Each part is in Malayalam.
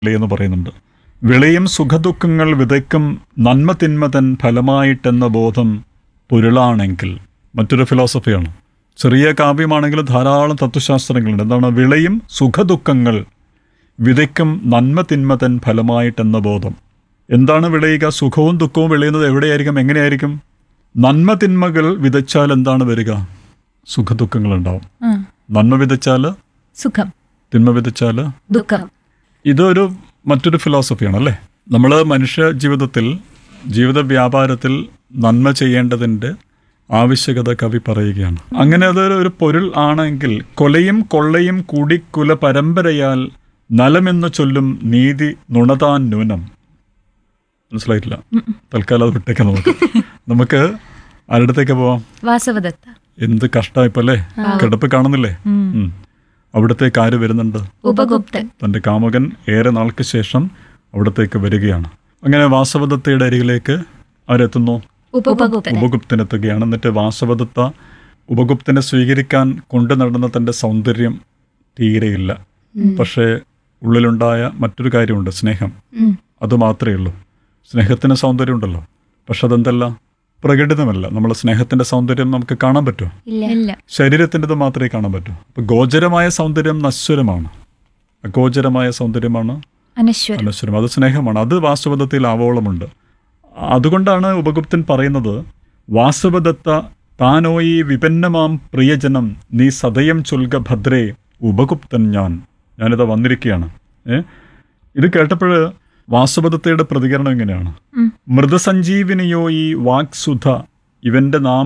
എന്ന് പറയുന്നുണ്ട് വിളയും സുഖദുഃഖങ്ങൾ വിതയ്ക്കും നന്മ തിന്മതൻ ഫലമായിട്ടെന്ന ബോധം പൊരുളാണെങ്കിൽ മറ്റൊരു ഫിലോസഫിയാണ് ചെറിയ കാവ്യമാണെങ്കിലും ധാരാളം തത്വശാസ്ത്രങ്ങളുണ്ട് എന്താണ് വിളയും സുഖദുഃഖങ്ങൾ വിതയ്ക്കും നന്മ തിന്മതൻ ഫലമായിട്ടെന്ന ബോധം എന്താണ് വിളയുക സുഖവും ദുഃഖവും വിളയുന്നത് എവിടെയായിരിക്കും എങ്ങനെയായിരിക്കും നന്മ തിന്മകൾ വിതച്ചാൽ എന്താണ് വരിക സുഖദുഃഖങ്ങൾ ഉണ്ടാവും ആ, നന്മ വിതച്ചാൽ സുഖം തിന്മ വിതച്ചാൽ ദുഃഖം ഇതൊരു മറ്റൊരു ഫിലോസഫിയാണ് അല്ലേ നമ്മൾ മനുഷ്യ ജീവിതത്തിൽ ജീവിത വ്യാപാരത്തിൽ നന്മ ചെയ്യേണ്ടതിൻ്റെ ആവശ്യകത കവി പറയുകയാണ് അങ്ങനെ അത് ഒരു പൊരുൾ ആണെങ്കിൽ കൊലയും കൊള്ളയും കൂടിക്കുല പരമ്പരയാൽ നലമെന്ന് ചൊല്ലും നീതി നുണതാൻ ന്യൂനം മനസ്സിലായിട്ടില്ല തൽക്കാലം അത് വിട്ടേക്ക് നമുക്ക് നമുക്ക് ആരുടത്തേക്ക് പോവാം വാസവദത്ത എന്ത് കഷ്ടമായിപ്പല്ലേ കിടപ്പ് കാണുന്നില്ലേ ഉം. അവിടത്തേക്ക് ആര് വരുന്നുണ്ട് ഉപഗുപ്തൻ തൻ്റെ കാമുകൻ ഏറെ നാൾക്ക് ശേഷം അവിടത്തേക്ക് വരികയാണ് അങ്ങനെ വാസവദത്തയുടെ അരികിലേക്ക് ആരെത്തുന്നു ഉപഗുപ്തൻ ഉപഗുപ്തനെത്തുകയാണ് എന്നിട്ട് വാസവദത്ത ഉപഗുപ്തനെ സ്വീകരിക്കാൻ കൊണ്ടു നടന്ന തൻ്റെ സൗന്ദര്യം തീരെയില്ല പക്ഷേ ഉള്ളിലുണ്ടായ മറ്റൊരു കാര്യമുണ്ട് സ്നേഹം ഉം. അത് മാത്രമേ ഉള്ളൂ സ്നേഹത്തിന് സൗന്ദര്യം ഉണ്ടല്ലോ പക്ഷെ അതെന്തല്ല പ്രകടിതമല്ല നമ്മളെ സ്നേഹത്തിന്റെ സൗന്ദര്യം നമുക്ക് കാണാൻ പറ്റുമോ ഇല്ല ഇല്ല ശരീരത്തിൻ്റെത് മാത്രമേ കാണാൻ പറ്റൂ അപ്പൊ ഗോചരമായ സൗന്ദര്യം നശ്വരമാണ് അഗോചരമായ സൗന്ദര്യമാണ് അനശ്വരം അനശ്വരം അത് സ്നേഹമാണ് അത് വാസ്തവദത്തിൽ ആവോളമുണ്ട് അതുകൊണ്ടാണ് ഉപഗുപ്തൻ പറയുന്നത് വാസവദത്ത താനോ ഈ വിപന്നമാം പ്രിയജനം നീ സദയം ചൊൽക ഭദ്രേ ഉപഗുപ്തൻ ഞാൻ ഞാനിതാ വന്നിരിക്കുകയാണ് ഏ ഇത് കേട്ടപ്പോൾ വാസവദത്തയുടെ പ്രതികരണം എങ്ങനെയാണ് ഉം. മൃതസഞ്ജീവിനിയോ ഈ വാക്സുധ ഇവന്റെ നാമ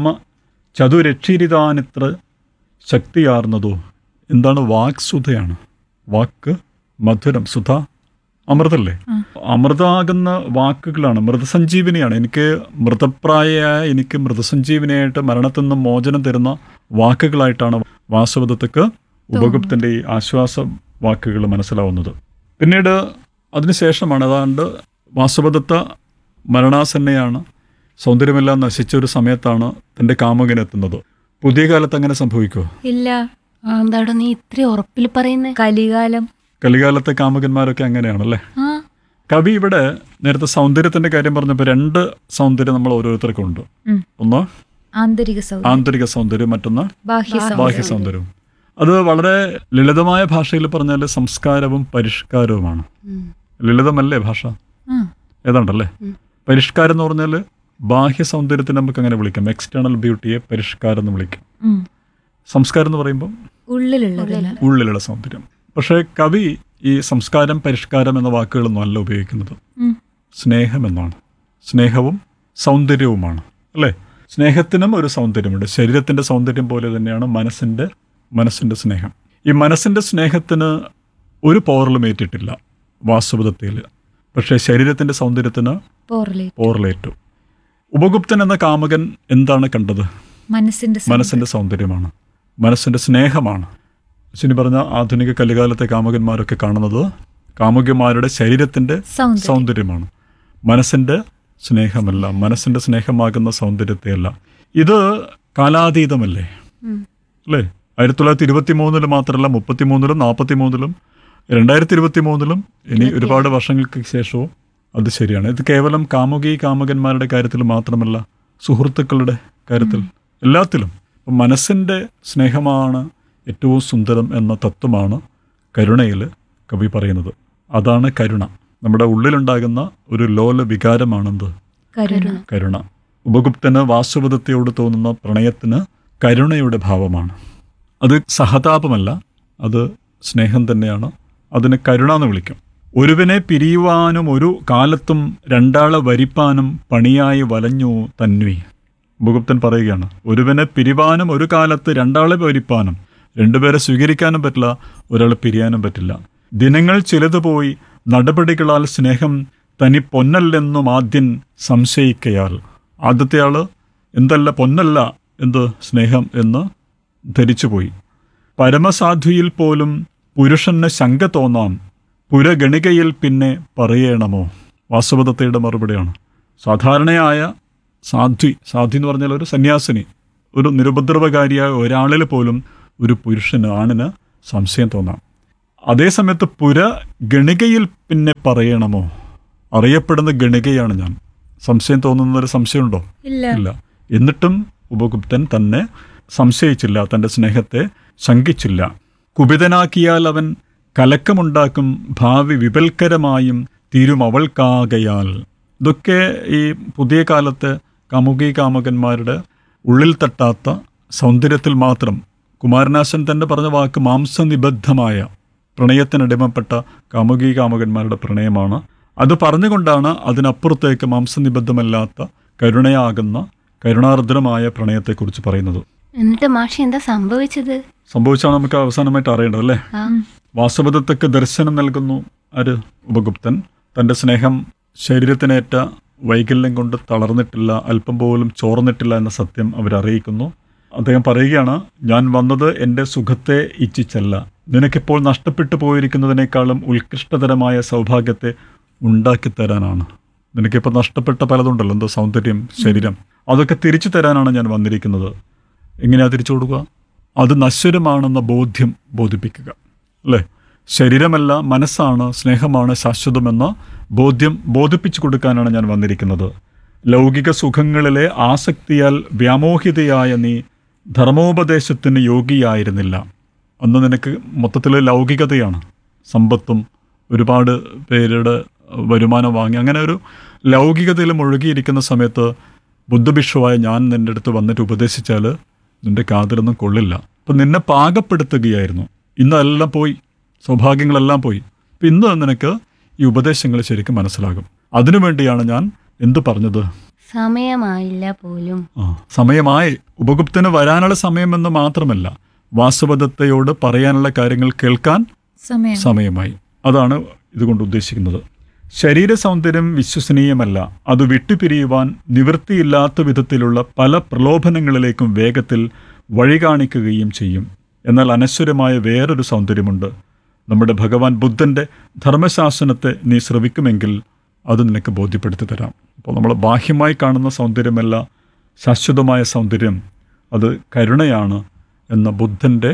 ചതുരക്ഷിരിതാനിത്ര ശക്തിയാർന്നതോ എന്താണ് വാക്സുധയാണ് വാക്ക് മധുരം സുധ അമൃതല്ലേ അമൃതാകുന്ന വാക്കുകളാണ് മൃതസഞ്ജീവിനിയാണ് എനിക്ക് മൃതപ്രായയായ എനിക്ക് മൃതസഞ്ജീവിനിയായിട്ട് മരണത്തിൽ നിന്നും മോചനം തരുന്ന വാക്കുകളായിട്ടാണ് വാസവദത്തക്ക് ഉപഗുപ്തന്റെ ഈ ആശ്വാസ വാക്കുകൾ മനസ്സിലാവുന്നത് പിന്നീട് അതിനുശേഷമാണ് അതാണ്ട് വാസവദത്ത മരണാസന്നയാണ് സൗന്ദര്യമെല്ലാം നശിച്ച ഒരു സമയത്താണ് തൻ്റെ കാമുകനെത്തുന്നത് പുതിയ കാലത്ത് അങ്ങനെ സംഭവിക്കുമോ ഇല്ല എന്താടോ നീ ഇത്ര ഉറപ്പിൽ പറയുന്നേ കലികാലം കലികാലത്തെ കാമുകന്മാരൊക്കെ അങ്ങനെയാണല്ലേ ആ കവി ഇവിടെ നേരത്തെ സൗന്ദര്യത്തിന്റെ കാര്യം പറഞ്ഞപ്പോൾ രണ്ട് സൗന്ദര്യം നമ്മൾ ഓരോരുത്തർക്കും ഉണ്ട് ഉം. ഒന്ന് ആന്തരിക സൗന്ദര്യം ആന്തരിക സൗന്ദര്യം മറ്റൊന്ന് ബാഹ്യ ബാഹ്യ സൗന്ദര്യം സൗന്ദര്യവും അത് വളരെ ലളിതമായ ഭാഷയിൽ പറഞ്ഞാൽ സംസ്കാരവും പരിഷ്കാരവുമാണ് ലളിതമല്ലേ ഭാഷ ആ, ഏതാണ്ടല്ലേ പരിഷ്കാരം എന്ന് പറഞ്ഞാൽ ബാഹ്യ സൗന്ദര്യത്തിന് നമുക്ക് അങ്ങനെ വിളിക്കാം എക്സ്റ്റേണൽ ബ്യൂട്ടിയെ പരിഷ്കാരം എന്ന് വിളിക്കാം ഉം. സംസ്കാരം എന്ന് പറയുമ്പോൾ ഉള്ളിലുള്ളതല്ല ഉള്ളിലുള്ള സൗന്ദര്യം പക്ഷേ കവി ഈ സംസ്കാരം പരിഷ്കാരം എന്ന വാക്കുകളൊന്നും അല്ല ഉപയോഗിക്കുന്നത് ഉം. സ്നേഹം എന്നാണ് സ്നേഹവും സൗന്ദര്യവുമാണ് അല്ലേ സ്നേഹത്തിനും ഒരു സൗന്ദര്യമുണ്ട് ശരീരത്തിന്റെ സൗന്ദര്യം പോലെ തന്നെയാണ് മനസ്സിന്റെ മനസ്സിന്റെ സ്നേഹം ഈ മനസ്സിന്റെ സ്നേഹത്തിന് ഒരു പൗറലും ഏറ്റിട്ടില്ല വാസ്തവതത്തിൽ പക്ഷേ ശരീരത്തിന്റെ സൗന്ദര്യത്തിന് പോർലേ പോറലേറ്റു ഉപഗുപ്തൻ എന്ന കാമുകൻ എന്താണ് കണ്ടത് മനസ്സിന്റെ സൗ- മനസ്സിന്റെ സൗന്ദര്യമാണ് മനസ്സിന്റെ സ്നേഹമാണ് ശനി പറഞ്ഞ ആധുനിക കലികാലത്തെ കാമുകന്മാരൊക്കെ കാണുന്നത് കാമുകിമാരുടെ ശരീരത്തിന്റെ സൗന്ദര്യം സൗന്ദര്യമാണ് മനസ്സിന്റെ സ്നേഹമല്ല മനസ്സിന്റെ സ്നേഹമാകുന്ന സൗന്ദര്യത്തെയല്ല ഇത് കാലാതീതമല്ലേ അല്ലേ ആയിരത്തി തൊള്ളായിരത്തി ഇരുപത്തി മൂന്നില് മാത്രമല്ല മുപ്പത്തി മൂന്നിലും നാൽപ്പത്തി മൂന്നിലും രണ്ടായിരത്തി ഇരുപത്തി മൂന്നിലും ഇനി ഒരുപാട് വർഷങ്ങൾക്ക് ശേഷവും അത് ശരിയാണ് ഇത് കേവലം കാമുകി കാമുകന്മാരുടെ കാര്യത്തിൽ മാത്രമല്ല സുഹൃത്തുക്കളുടെ കാര്യത്തിൽ എല്ലാത്തിലും അപ്പം മനസ്സിൻ്റെ സ്നേഹമാണ് ഏറ്റവും സുന്ദരം എന്ന തത്വമാണ് കരുണയിൽ കവി പറയുന്നത് അതാണ് കരുണ നമ്മുടെ ഉള്ളിലുണ്ടാകുന്ന ഒരു ലോല വികാരമാണെന്ത് കരുണ കരുണ ഉപഗുപ്തന് വാസുപദത്തെയോട് തോന്നുന്ന പ്രണയത്തിന് കരുണയുടെ ഭാവമാണ് അത് സഹതാപമല്ല അത് സ്നേഹം തന്നെയാണ് അതിന് കരുണ എന്ന് വിളിക്കും ഒരുവനെ പിരിയുവാനും ഒരു കാലത്തും രണ്ടാളെ വരിപ്പാനും പണിയായി വലഞ്ഞു തന്വി ഉപഗുപ്തൻ പറയുകയാണ് ഒരുവനെ പിരിവാനും ഒരു കാലത്ത് രണ്ടാളെ വരിപ്പാനും രണ്ടുപേരെ സ്വീകരിക്കാനും പറ്റില്ല ഒരാളെ പിരിയാനും പറ്റില്ല ദിനങ്ങൾ ചിലത് പോയി നടപടികളാൽ സ്നേഹം തനി പൊന്നല്ലെന്നും ആദ്യൻ സംശയിക്കയാൽ ആദ്യത്തെ ആള് എന്തല്ല പൊന്നല്ല എന്ത് സ്നേഹം എന്ന് ധരിച്ചുപോയി പരമസാധുയിൽ പോലും പുരുഷന് ശങ്ക തോന്നാം പുരഗണികയിൽ പിന്നെ പറയണമോ വാസുപദത്തയുടെ മറുപടിയാണ് സാധാരണയായ സാധ്വി സാധ്വി എന്ന് പറഞ്ഞാൽ ഒരു സന്യാസിനി ഒരു നിരുപദ്രവകാരിയായ ഒരാളിൽ പോലും ഒരു പുരുഷന് ആണിന് സംശയം തോന്നാം അതേസമയത്ത് പുര ഗണികയിൽ പിന്നെ പറയണമോ അറിയപ്പെടുന്ന ഗണികയാണ് ഞാൻ സംശയം തോന്നുന്ന ഒരു സംശയമുണ്ടോ ഇല്ല ഇല്ല എന്നിട്ടും ഉപഗുപ്തൻ തന്നെ സംശയിച്ചില്ല തൻ്റെ സ്നേഹത്തെ ശങ്കിച്ചില്ല കുപിതനാക്കിയാൽ അവൻ കലക്കമുണ്ടാക്കും ഭാവി വിപൽക്കരമായും തീരും അവൾക്കാകയാൽ ഇതൊക്കെ ഈ പുതിയ കാലത്തെ കാമുകി കാമുകന്മാരുടെ ഉള്ളിൽ തട്ടാത്ത സൗന്ദര്യത്തിൽ മാത്രം കുമാരനാശൻ തന്നെ പറഞ്ഞ വാക്ക് മാംസനിബദ്ധമായ പ്രണയത്തിനടിമപ്പെട്ട കാമുകി കാമുകന്മാരുടെ പ്രണയമാണ് അത് പറഞ്ഞുകൊണ്ടാണ് അതിനപ്പുറത്തേക്ക് മാംസനിബദ്ധമല്ലാത്ത കരുണയാകുന്ന കരുണാർദ്രമായ പ്രണയത്തെക്കുറിച്ച് പറയുന്നത് എന്നിട്ട് മാഷി എന്താ സംഭവിച്ചത് സംഭവിച്ചാണ് നമുക്ക് അവസാനമായിട്ട് അറിയേണ്ടത് അല്ലേ ആ വാസവദത്തക്ക് ദർശനം നൽകുന്നു ആര് ഉപഗുപ്തൻ തൻ്റെ സ്നേഹം ശരീരത്തിനേറ്റ വൈകല്യം കൊണ്ട് തളർന്നിട്ടില്ല അല്പം പോലും ചോർന്നിട്ടില്ല എന്ന സത്യം അവരറിയിക്കുന്നു അദ്ദേഹം പറയുകയാണ് ഞാൻ വന്നത് എൻ്റെ സുഖത്തെ ഇച്ഛിച്ചല്ല നിനക്കിപ്പോൾ നഷ്ടപ്പെട്ടു പോയിരിക്കുന്നതിനേക്കാളും ഉത്കൃഷ്ടതരമായ സൗഭാഗ്യത്തെ ഉണ്ടാക്കിത്തരാനാണ് നിനക്കിപ്പോൾ നഷ്ടപ്പെട്ട പലതുണ്ടല്ലോ എന്തോ സൗന്ദര്യം ശരീരം അതൊക്കെ തിരിച്ചു തരാനാണ് ഞാൻ വന്നിരിക്കുന്നത് എങ്ങനെയാ തിരിച്ചു കൊടുക്കുക അത് നശ്വരമാണെന്ന ബോധ്യം ബോധിപ്പിക്കുക അല്ലേ ശരീരമല്ല മനസ്സാണ് സ്നേഹമാണ് ശാശ്വതമെന്ന ബോധ്യം ബോധിപ്പിച്ചു കൊടുക്കാനാണ് ഞാൻ വന്നിരിക്കുന്നത് ലൗകിക സുഖങ്ങളിലെ ആസക്തിയാൽ വ്യാമോഹിതയായ നീ ധർമ്മോപദേശത്തിന് യോഗിയായിരുന്നില്ല അന്ന് നിനക്ക് മൊത്തത്തിൽ ലൗകികതയാണ് സമ്പത്തും ഒരുപാട് പേരുടെ വരുമാനം വാങ്ങി അങ്ങനെ ഒരു ലൗകികതയിൽ മുഴുകിയിരിക്കുന്ന സമയത്ത് ബുദ്ധഭിക്ഷുവായ ഞാൻ നിൻ്റെ അടുത്ത് വന്നിട്ട് ഉപദേശിച്ചാൽ നിന്റെ കാതിലൊന്നും കൊള്ളില്ല അപ്പം നിന്നെ പാകപ്പെടുത്തുകയായിരുന്നു ഇന്നെല്ലാം പോയി സൗഭാഗ്യങ്ങളെല്ലാം പോയി അപ്പം ഇന്ന് നിനക്ക് ഈ ഉപദേശങ്ങൾ ശരിക്കും മനസ്സിലാകും അതിനുവേണ്ടിയാണ് ഞാൻ എന്തു പറഞ്ഞത് സമയമായില്ല പോലും ആ സമയമായി ഉപഗുപ്തന് വരാനുള്ള സമയമെന്ന് മാത്രമല്ല വാസവദത്തയോട് പറയാനുള്ള കാര്യങ്ങൾ കേൾക്കാൻ സമയം സമയമായി അതാണ് ഇതുകൊണ്ട് ഉദ്ദേശിക്കുന്നത് ശരീര സൗന്ദര്യം വിശ്വസനീയമല്ല അത് വിട്ടുപിരിയുവാൻ നിവൃത്തിയില്ലാത്ത വിധത്തിലുള്ള പല പ്രലോഭനങ്ങളിലേക്കും വേഗത്തിൽ വഴി കാണിക്കുകയും ചെയ്യും എന്നാൽ അനശ്വരമായ വേറൊരു സൗന്ദര്യമുണ്ട് നമ്മുടെ ഭഗവാൻ ബുദ്ധൻ്റെ ധർമ്മശാസനത്തെ നീ ശ്രവിക്കുമെങ്കിൽ അത് നിനക്ക് ബോധ്യപ്പെടുത്തി തരാം അപ്പോൾ നമ്മൾ ബാഹ്യമായി കാണുന്ന സൗന്ദര്യമല്ല ശാശ്വതമായ സൗന്ദര്യം അത് കരുണയാണ് എന്ന ബുദ്ധൻ്റെ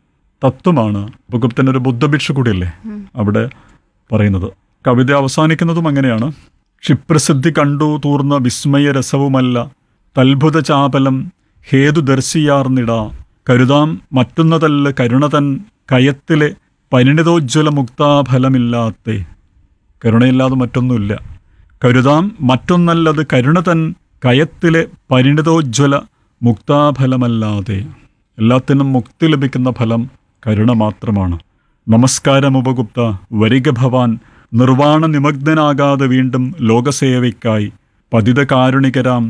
തത്വമാണ് ഉപഗുപ്തൻ ഒരു ബുദ്ധഭിക്ഷ കൂടിയല്ലേ അവിടെ പറയുന്നത് കവിത അവസാനിക്കുന്നതും അങ്ങനെയാണ് ക്ഷിപ്രസിദ്ധി കണ്ടു തൂർന്ന വിസ്മയ രസവുമല്ല തൽഭുത ചാപലം ഹേതുദർശിയാർന്നിട കരുതാം മറ്റൊന്നതല്ല കരുണതൻ കയത്തിലെ പരിണിതോജ്വല മുക്താഫലമില്ലാത്തെ കരുണയില്ലാതെ മറ്റൊന്നുമില്ല കരുതാം മറ്റൊന്നല്ലത് കരുണതൻ കയത്തിലെ പരിണിതോജ്വല മുക്താഫലമല്ലാതെ എല്ലാത്തിനും മുക്തി ലഭിക്കുന്ന ഫലം കരുണ മാത്രമാണ് നമസ്കാരം ഉപഗുപ്ത വരിക ഭവാൻ നിർവാണ നിമഗ്നനാകാതെ വീണ്ടും ലോകസേവയ്ക്കായി പതിതകാരുണികരാം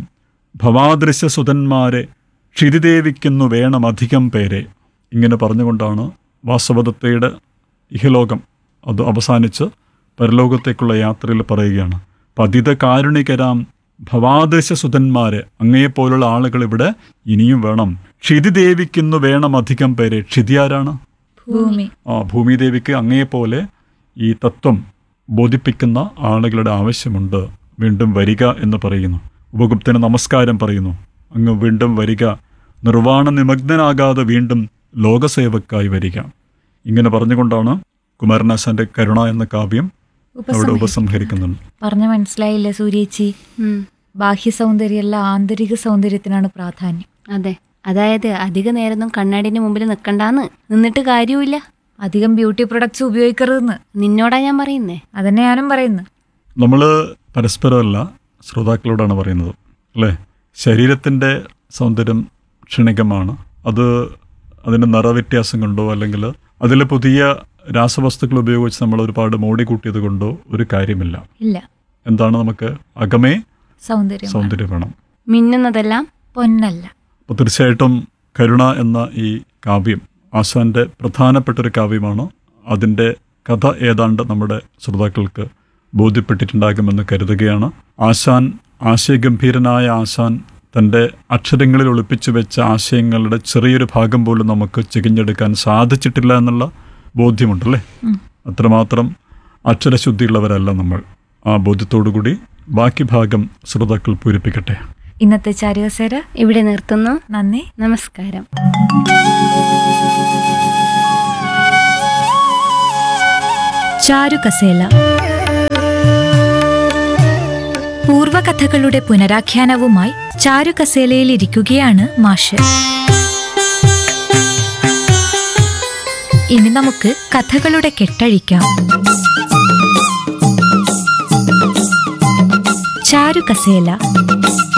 ഭവാദൃശ്യസുതന്മാരെ ക്ഷിതിദേവിക്കുന്നു വേണം അധികം പേരെ ഇങ്ങനെ പറഞ്ഞുകൊണ്ടാണ് വാസവദത്തയുടെ ഇഹലോകം അത് അവസാനിച്ച് പരലോകത്തേക്കുള്ള യാത്രയിൽ പറയുകയാണ് പതിതകാരുണികരാം ഭവാദൃശ്യസുതന്മാരെ അങ്ങയെപ്പോലുള്ള ആളുകൾ ഇവിടെ ഇനിയും വേണം ക്ഷിതിദേവിക്കുന്നു വേണം അധികം പേരെ ക്ഷിതി ആരാണ് ഭൂമി ആ ഭൂമിദേവിക്ക് അങ്ങയെപ്പോലെ ഈ തത്വം ബോധിപ്പിക്കുന്ന ആളുകളുടെ ആവശ്യമുണ്ട് വീണ്ടും വരിക എന്ന് പറയുന്നു ഉപഗുപ്തന് നമസ്കാരം പറയുന്നു അങ്ങ് വീണ്ടും വരിക നിർവാണ നിമഗ്നനാകാതെ വീണ്ടും ലോകസേവക്കായി വരിക ഇങ്ങനെ പറഞ്ഞുകൊണ്ടാണ് കുമാരനാശാന്റെ കരുണ എന്ന കാവ്യം അവിടെ ഉപസംഹരി- ഉപസംഹരിക്കുന്നുണ്ട് പറഞ്ഞ മനസ്സിലായില്ല സൂര്യേച്ചി ഉം, ബാഹ്യ സൗന്ദര്യമല്ല ആന്തരിക സൗന്ദര്യത്തിനാണ് പ്രാധാന്യം അതെ അതായത് അധിക നേരമൊന്നും കണ്ണാടിന്റെ മുമ്പിൽ നിൽക്കണ്ടാന്ന് നിന്നിട്ട് കാര്യമില്ല അധികം ബ്യൂട്ടി പ്രൊഡക്ട്സ് ഉപയോഗിക്കരുതെന്ന് നിന്നോടാ ഞാൻ പറയുന്നേ അതന്നെ ഞാനും പറയുന്നു നമ്മൾ പരസ്പരമല്ല ശ്രോതാക്കളോടാണ് പറയുന്നത് അല്ലേ ശരീരത്തിൻ്റെ സൗന്ദര്യം ക്ഷണികമാണ് അത് അതിൻ്റെ നിറവ്യത്യാസം കൊണ്ടോ അല്ലെങ്കിൽ അതിൽ പുതിയ രാസവസ്തുക്കൾ ഉപയോഗിച്ച് നമ്മൾ ഒരുപാട് മോടി കൂട്ടിയത് കൊണ്ടോ ഒരു കാര്യമില്ല ഇല്ല എന്താണ് നമുക്ക് അകമേ സൗന്ദര്യം സൗന്ദര്യം വേണം മിന്നുന്നതെല്ലാം പൊന്നല്ല അപ്പോൾ തീർച്ചയായിട്ടും കരുണ എന്ന ഈ കാവ്യം ആശാന്റെ പ്രധാനപ്പെട്ട ഒരു കാവ്യമാണ് അതിൻ്റെ കഥ ഏതാണ്ട് നമ്മുടെ ശ്രോതാക്കൾക്ക് ബോധ്യപ്പെട്ടിട്ടുണ്ടാകുമെന്ന് കരുതുകയാണ് ആശാൻ ആശയഗംഭീരനായ ആശാൻ തൻ്റെ അക്ഷരങ്ങളിൽ ഒളിപ്പിച്ചു വെച്ച ആശയങ്ങളുടെ ചെറിയൊരു ഭാഗം പോലും നമുക്ക് ചികഞ്ഞെടുക്കാൻ സാധിച്ചിട്ടില്ല എന്നുള്ള ബോധ്യമുണ്ടല്ലേ ഉം. അത്രമാത്രം അക്ഷരശുദ്ധിയുള്ളവരല്ല നമ്മൾ ആ ബോധ്യത്തോടുകൂടി ബാക്കി ഭാഗം ശ്രോതാക്കൾ പൂരിപ്പിക്കട്ടെ ഇന്നത്തെ ചാരുകസേര ഇവിടെ നിർത്തുന്നു നന്ദി നമസ്കാരം ചാരുകസേല പൂർവകഥകളുടെ പുനരാഖ്യാനവുമായി ചാരുകസേലയിൽ ഇരിക്കുകയാണ് മാഷ് ഇനി നമുക്ക് കഥകളുടെ കെട്ടഴിക്കാം ചാരുകസേല